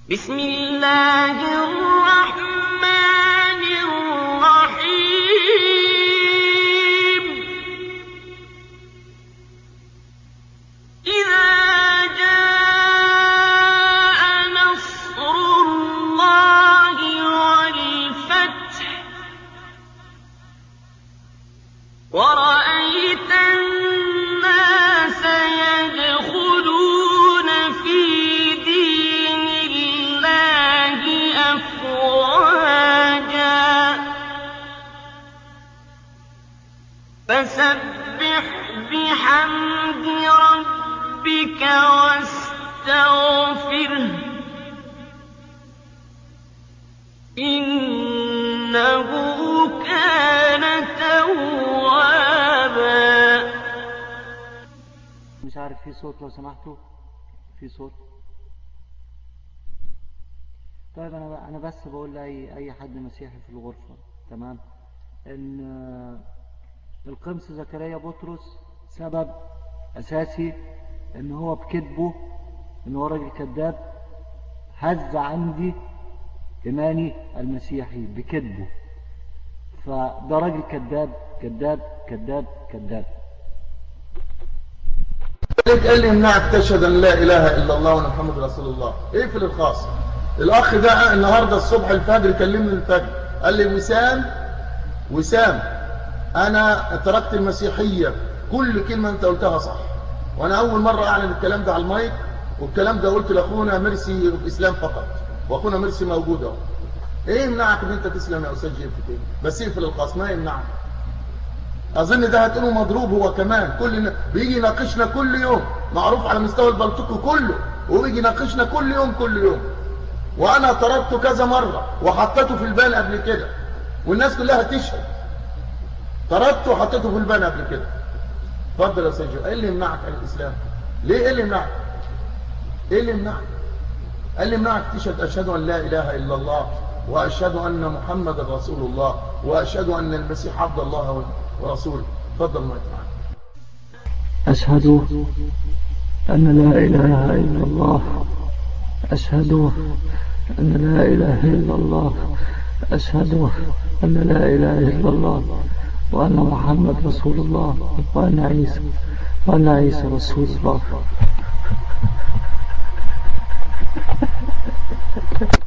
بسم الله الرحمن الرحيم إذا جاء نصر الله والفتح ورأيت الناس يدخلون في دين الله أفواجا فسبح بحمد ربك واستغفره إنه كان توابا مش عارف في صوت لو سمحتوا في صوت طيب انا انا بس بقول لاي اي حد مسيحي في الغرفه تمام ان آه، القمص زكريا بطرس سبب اساسي ان هو بكذبه ان هو راجل كذاب هز عندي ايماني المسيحي بكذبه فده راجل كذاب كذاب كذاب كذاب قال قال لي يمنعك تشهد ان لا اله الا الله وان محمد رسول الله اقفل الخاص الاخ ده النهارده الصبح الفجر كلمني الفجر قال لي وسام وسام انا تركت المسيحيه كل كلمه انت قلتها صح وانا اول مره اعلن الكلام ده على المايك والكلام ده قلت لاخونا مرسي الاسلام فقط واخونا مرسي موجود اهو ايه يمنعك ان انت تسلم يا استاذ جيف كده بس اقفل الخاص ما يمنعك اظن ده هتقوله مضروب هو كمان كل بيجي يناقشنا كل يوم معروف على مستوى البلطيق كله وبيجي يناقشنا كل يوم كل يوم وانا طردته كذا مره وحطيته في البان قبل كده والناس كلها تشهد طردته وحطيته في البان قبل كده اتفضل يا استاذ جو. ايه اللي يمنعك عن الاسلام ليه ايه اللي يمنعك ايه اللي يمنعك ايه اللي يمنعك تشهد اشهد ان لا اله الا الله واشهد ان محمد رسول الله واشهد ان المسيح عبد الله ورسوله اتفضل ما معاك أشهد أن لا إله إلا الله أشهد أن لا إله إلا الله أشهد أن لا إله إلا الله وأن محمد رسول الله وأن عيسى وأن عيسى رسول الله